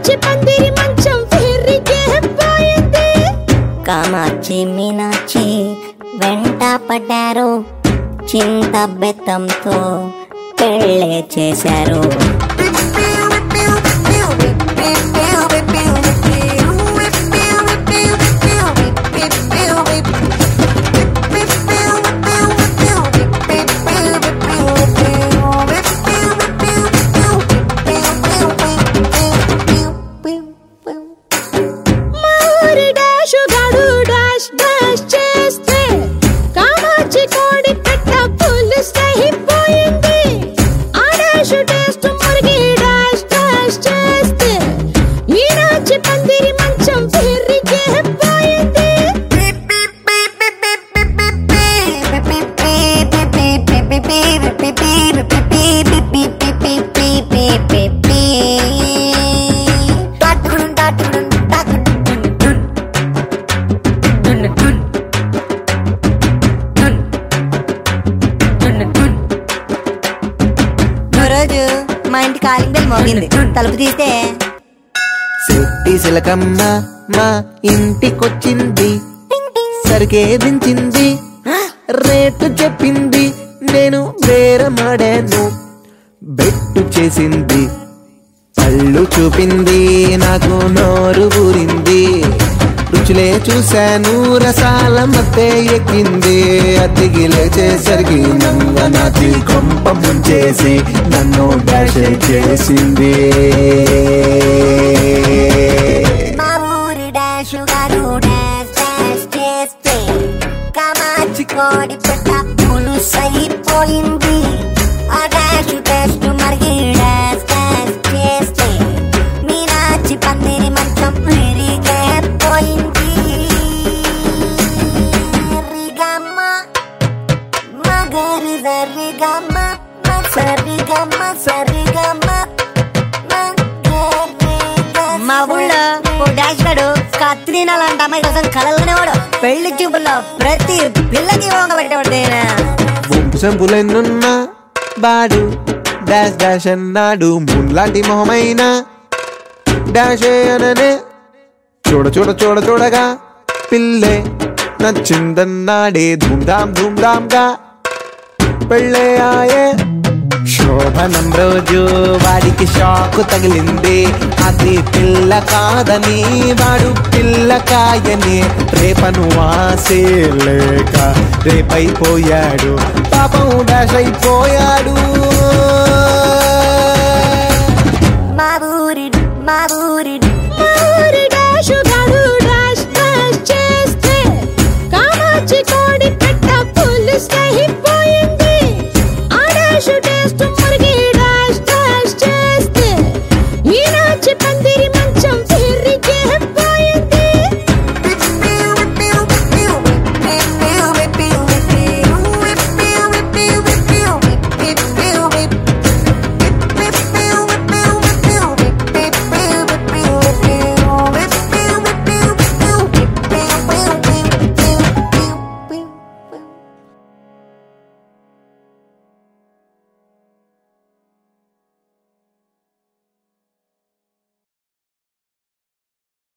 మీనాచి పందిరి మంచం ఫిర్రికే పోయింది కామాక్షి మీనాక్షి వెంట పడ్డారు చింత బెత్తంతో పెళ్ళే చేశారు మా ఊరి డాషు గాడు డాష్ డాష్ చేస్తే కామాచి కోడి పెట్ట పులుసు అయిపోయింది ఆ డాషు టేస్ట్ మురిగి డాష్ డాష్ చేస్తే మీనాచి పందిరి మంచం ఫిర్రికే పోయింది రోజు మా ఇంటి కాలింగ్ బెల్ మోగింది తలుపు తీస్తే శెట్టి శిలకమ్మ మా ఇంటికొచ్చింది సరికే దించింది రేటు చెప్పింది నేను బేరమాడాను బెట్టు చేసింది పళ్ళు చూపింది నాకు నోరు ఊరింది రుచులే చూశాను రసాల మత్తే ఎక్కింది అతికి లేచేసరికి నంగ నాతి కొంప ముంచేసి నన్ను డాష్ చేసింది మా ఊరి డాషు గారు డాష్ డాష్ చేస్తే కామాచి కోడి పెట్ట పులుసైపోయింది ఆ డాష్ టెస్ట్ మరిగి డాష్ డాష్ చేస్తే మీనాచి పందిరి మంచం విరిగే పోయింది రిగమ్మ మగరి సరిగమ్మ సరిగమ్మ సరిగమ్మ మా ఊళ్ళో ఓ డాష్ గడు కత్రినా లాంటి అమ్మాయి కోసం కలలునేవాడు పెళ్లి చూపుల్లో ప్రతి పిల్లకి ఓంగ పెట్టేవాడు వంశంపులెన్నున్నా బాడు డాష్ డాష్ అన్నాడు మున్లాంటి మొహమైన డాషే అననే చూడ చూడ చూడ చూడగా పిల్లే నచ్చిందన్నాడే ధూమ్ధామ్ ధూమ్ధామ్గా పెళ్ళే ఆయే శోభనం రోజు వాడికి షాకు తగిలింది అది పిల్ల కాదని వాడు పిల్ల కాయని రేపను ఆసే లేక రేపైపోయాడు పాపం డాష్ అయిపోయాడు